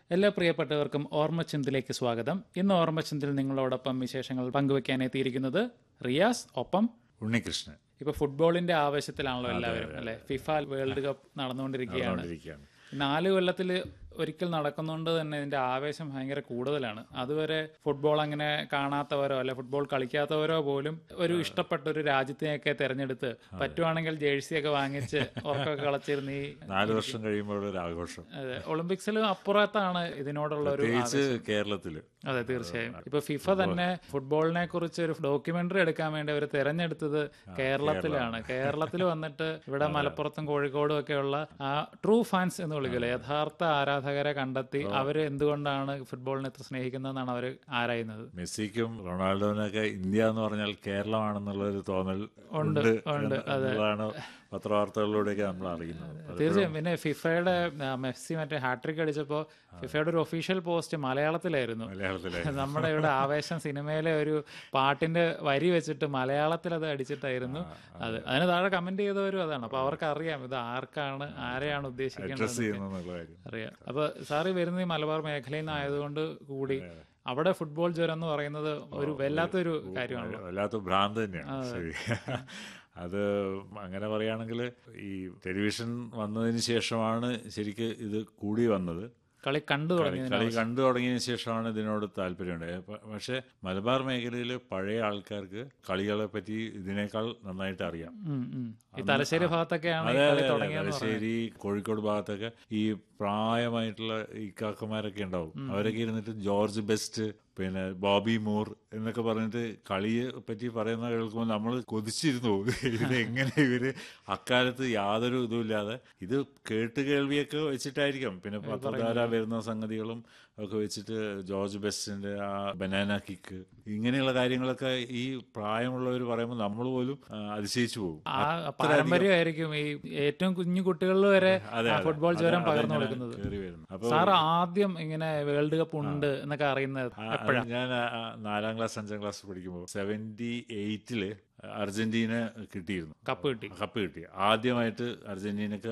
എല്ലാ പ്രിയപ്പെട്ടവർക്കും ഓർമ്മച്ചിന്തിലേക്ക് സ്വാഗതം ഇന്ന് ഓർമ്മച്ചിന്തിൽ നിങ്ങളോടൊപ്പം വിശേഷങ്ങൾ പങ്കുവെക്കാൻ എത്തിയിരിക്കുന്നത് റിയാസ് ഒപ്പം ഉണ്ണികൃഷ്ണൻ ഇപ്പൊ ഫുട്ബോളിന്റെ ആവേശത്തിലാണല്ലോ എല്ലാവരും അല്ലെ ഫിഫ വേൾഡ് കപ്പ് നടന്നുകൊണ്ടിരിക്കുകയാണ് ഇരിക്കുകയാണ് നാല് കൊല്ലത്തിൽ ഒരിക്കൽ നടക്കുന്നതുകൊണ്ട് തന്നെ ഇതിന്റെ ആവേശം ഭയങ്കര കൂടുതലാണ് അതുവരെ ഫുട്ബോൾ അങ്ങനെ കാണാത്തവരോ അല്ലെ ഫുട്ബോൾ കളിക്കാത്തവരോ പോലും ഒരു ഇഷ്ടപ്പെട്ട ഒരു രാജ്യത്തിനെയൊക്കെ തെരഞ്ഞെടുത്ത് പറ്റുവാണെങ്കിൽ ജേഴ്സിയൊക്കെ വാങ്ങിച്ച് ഉറക്കൊക്കെ കളച്ചിരുന്ന് ഈ നാല് വർഷം കഴിയുമ്പോൾ ഒരു ആഘോഷം അതെ, ഒളിമ്പിക്സിലും അപ്പുറത്താണ് ഇതിനോടുള്ള ഒരു പ്രത്യേകിച്ച് കേരളത്തില് അതെ തീർച്ചയായും ഇപ്പൊ ഫിഫ തന്നെ ഫുട്ബോളിനെ കുറിച്ച് ഒരു ഡോക്യുമെന്ററി എടുക്കാൻ വേണ്ടി അവർ തെരഞ്ഞെടുത്തത് കേരളത്തിലാണ് കേരളത്തിൽ വന്നിട്ട് ഇവിടെ മലപ്പുറത്തും കോഴിക്കോടും ഒക്കെയുള്ള ആ ട്രൂ ഫാൻസ് എന്ന് വിളിക്കില്ല യഥാർത്ഥ ആരാധകരെ കണ്ടെത്തി അവര് എന്തുകൊണ്ടാണ് ഫുട്ബോളിനെ ഇത്ര സ്നേഹിക്കുന്നതെന്നാണ് അവർ ആരായുന്നത് മെസ്സിക്കും റൊണാൾഡോനൊക്കെ ഇന്ത്യ എന്ന് പറഞ്ഞാൽ കേരളമാണെന്നുള്ള ഒരു തോന്നൽ ഉണ്ട് എന്ന് എന്നുള്ളതാണ് പത്രവാർത്തകളിലൂടെയൊക്കെ നമ്മൾ അറിയുന്നത് അത് തീർച്ചയായും പിന്നെ ഫിഫയുടെ ആ, മെസ്സി മറ്റേ ഹാട്രിക് അടിച്ചപ്പോ ഫിഫയുടെ ഒരു ഒഫീഷ്യൽ പോസ്റ്റ് മലയാളത്തിലായിരുന്നു മലയാളത്തിലെ നമ്മുടെ ഇവിടെ ആവേശം സിനിമയിലെ ഒരു പാട്ടിന്റെ വരി വെച്ചിട്ട് മലയാളത്തിൽ അത് അടിച്ചിട്ടായിരുന്നു അത് അതിന് താഴെ കമന്റ് ചെയ്തവരും അതാണ് അപ്പൊ അവർക്ക് അറിയാം ഇത് ആർക്കാണ് ആരെയാണ് ഉദ്ദേശിക്കുന്നത് ഡ്രസ് ചെയ്യുന്നുള്ള കാര്യം അറിയാം അപ്പൊ സാറി വരുന്നത് ഈ മലബാർ മേഖലയിൽ നിന്ന് ആയതുകൊണ്ട് കൂടി അവിടെ ഫുട്ബോൾ ജ്വരം എന്ന് പറയുന്നത് ഒരു വല്ലാത്തൊരു കാര്യമാണല്ലോ വല്ലാത്ത ഭ്രാന്ത് തന്നെയാണ് ശരി അത് അങ്ങനെ പറയുകയാണെങ്കിൽ ഈ ടെലിവിഷൻ വന്നതിന് ശേഷമാണ് ശരിക്ക് ഇത് കൂടി വന്നത് കളി കണ്ടു തുടങ്ങി കളി കണ്ടു തുടങ്ങിയതിന് ശേഷമാണ് ഇതിനോട് താല്പര്യമുണ്ടായത് പ- പക്ഷേ മലബാർ മേഖലയിൽ പഴയ ആൾക്കാർക്ക് കളികളെ പറ്റി ഇതിനേക്കാൾ നന്നായിട്ട് അറിയാം ഉം, ഉം. ഈ തലശ്ശേരി ഭാഗത്തൊക്കെയാണ് ഈ അതെ കളി അതെ തുടങ്ങിയത് തലശ്ശേരി കോഴിക്കോട് ഭാഗത്തൊക്കെ ഈ പ്രായമായിട്ടുള്ള ഈ കാക്കമാരൊക്കെ ഉണ്ടാവും അവരൊക്കെ ഇരുന്നിട്ട് ജോർജ് ബെസ്റ്റ് പിന്നെ ബോബി മൂർ എന്നൊക്കെ പറഞ്ഞിട്ട് കളിയെ പറ്റി പറയുന്ന കേൾക്കുമ്പോൾ നമ്മൾ കൊതിച്ചിരുന്നു പോകും. ഇത് എങ്ങനെ ഇവര് അക്കാലത്ത് യാതൊരു ഇതുമില്ലാതെ ഇത് കേട്ട് കേൾവിയൊക്കെ വെച്ചിട്ടായിരിക്കാം പിന്നെ പത്രധാര വരുന്ന സംഗതികളും ഒക്കെ വെച്ചിട്ട് ജോർജ് ബെസ്റ്റിന്റെ ആ ബനാന കിക്ക് ഇങ്ങനെയുള്ള കാര്യങ്ങളൊക്കെ ഈ പ്രായമുള്ളവർ പറയുമ്പോൾ നമ്മൾ പോലും ആ, അതിശയിച്ചു പോകും ആ പാരമ്പര്യമായിരിക്കും ഈ ഏറ്റവും കുഞ്ഞു കുട്ടികളിൽ വരെ അതെ, ആ അതെ. ഫുട്ബോൾ അത് ജ്വരം പകർന്നു അതങ്ങനെ കൊടുക്കുന്നത് കേറി വരുന്നു. അപ്പൊ സാർ ആദ്യം ഇങ്ങനെ വേൾഡ് കപ്പ് ഉണ്ട് എന്നൊക്കെ അറിയുന്നത് ആ, അത് ഞാൻ ആ, ആ, നാലാം ക്ലാസ് അഞ്ചാം ക്ലാസ് പഠിക്കുമ്പോൾ സെവന്റി എയ്റ്റില് അർജന്റീന കിട്ടിയിരുന്നു കപ്പ് കിട്ടി കപ്പ് കിട്ടി ആദ്യമായിട്ട് അർജന്റീനക്ക്